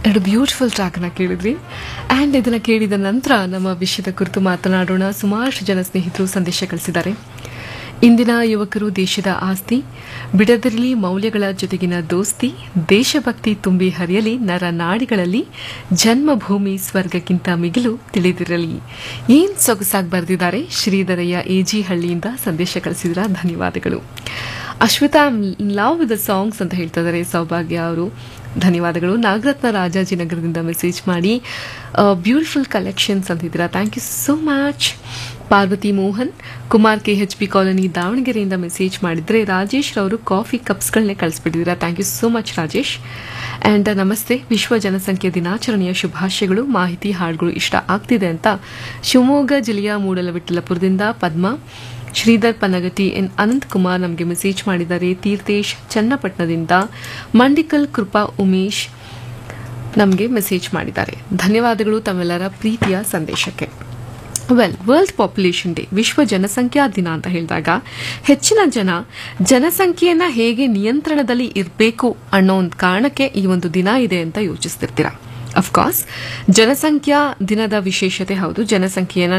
ಎರಡು ಬ್ಯೂಟಿಫುಲ್ ಟ್ರ್ಯಾಕ್ನ ಕೇಳಿದ್ರಿ ಆ್ಯಂಡ್ ಇದನ್ನು ಕೇಳಿದ ನಂತರ ನಮ್ಮ ವಿಷಯದ ಕುರಿತು ಮಾತನಾಡೋಣ ಸುಮಾರು ಜನ ಸ್ನೇಹಿತರು ಸಂದೇಶ ಕಳಿಸಿದ್ದಾರೆ ಇಂದಿನ ಯುವಕರು ದೇಶದ ಆಸ್ತಿ ಬಿಡದಿರಲಿ ಮೌಲ್ಯಗಳ ಜೊತೆಗಿನ ದೋಸ್ತಿ ದೇಶಭಕ್ತಿ ತುಂಬಿ ಹರಿಯಲಿ ನರ ನಾಡಿಗಳಲ್ಲಿ ಜನ್ಮಭೂಮಿ ಸ್ವರ್ಗಕ್ಕಿಂತ ಮಿಗಿಲು ತಿಳಿದಿರಲಿ ಏನ್ ಸೊಗಸಾಗಿ ಬರೆದಿದ್ದಾರೆ ಶ್ರೀಧರಯ್ಯ ಎಜಿ ಹಳ್ಳಿಯಿಂದ ಸಂದೇಶ ಕಳಿಸಿದ್ರ ಧನ್ಯವಾದಗಳು ಅಶ್ವಿತಾ ಲವ್ ದ ಸಾಂಗ್ಸ್ ಅಂತ ಹೇಳ್ತಾ ಇದ್ದಾರೆ ಸೌಭಾಗ್ಯ ಅವರು ಧನ್ಯವಾದಗಳು ನಾಗರತ್ನ ರಾಜಾಜಿನಗರದಿಂದ ಮೆಸೇಜ್ ಮಾಡಿ ಬ್ಯೂಟಿಫುಲ್ ಕಲೆಕ್ಷನ್ಸ್ ಅಂತಿದ್ದೀರಾ thank you so much Parvathi Mohan Kumar K H P colony ದಾವಣಗೆರೆಯಿಂದ ಮೆಸೇಜ್ ಮಾಡಿದ್ರೆ ರಾಜೇಶ್ ರವರು ಕಾಫಿ ಕಪ್ಸ್ಗಳನ್ನೇ ಕಳಿಸ್ಬಿಟ್ಟಿದ್ದೀರಾ thank you so much Rajesh and ನಮಸ್ತೆ ವಿಶ್ವ ಜನಸಂಖ್ಯೆ ದಿನಾಚರಣೆಯ ಶುಭಾಶಯಗಳು ಮಾಹಿತಿ ಹಾಡುಗಳು ಇಷ್ಟ ಆಗ್ತಿದೆ ಅಂತ ಶಿವಮೊಗ್ಗ ಜಿಲ್ಲೆಯ ಮೂಡಲವಿಟ್ಟಲಪುರದಿಂದ ಪದ್ಮ ಶ್ರೀಧರ್ ಪನಗಟಿ ಎನ್ ಅನಂತ್ ಕುಮಾರ್ ನಮಗೆ ಮೆಸೇಜ್ ಮಾಡಿದ್ದಾರೆ ತೀರ್ಥೇಶ್ ಚನ್ನಪಟ್ಟಣದಿಂದ ಮಂಡಿಕಲ್ ಕೃಪಾ ಉಮೇಶ್ ನಮಗೆ ಮೆಸೇಜ್ ಮಾಡಿದ್ದಾರೆ ಧನ್ಯವಾದಗಳು ತಮ್ಮೆಲ್ಲರ ಪ್ರೀತಿಯ ಸಂದೇಶಕ್ಕೆ ವೆಲ್ ವರ್ಲ್ಡ್ ಪಾಪ್ಯುಲೇಷನ್ ಡೇ ವಿಶ್ವ ಜನಸಂಖ್ಯಾ ದಿನ ಅಂತ ಹೇಳಿದಾಗ ಹೆಚ್ಚಿನ ಜನ ಜನಸಂಖ್ಯೆಯನ್ನ ಹೇಗೆ ನಿಯಂತ್ರಣದಲ್ಲಿ ಇರಬೇಕು ಅನ್ನೋ ಒಂದು ಕಾರಣಕ್ಕೆ ಈ ಒಂದು ದಿನ ಇದೆ ಅಂತ ಯೋಚಿಸ್ತಿರ್ತೀರಾ ಅಫ್ಕೋರ್ಸ್ ಜನಸಂಖ್ಯಾ ದಿನದ ವಿಶೇಷತೆ ಹೌದು ಜನಸಂಖ್ಯೆಯನ್ನ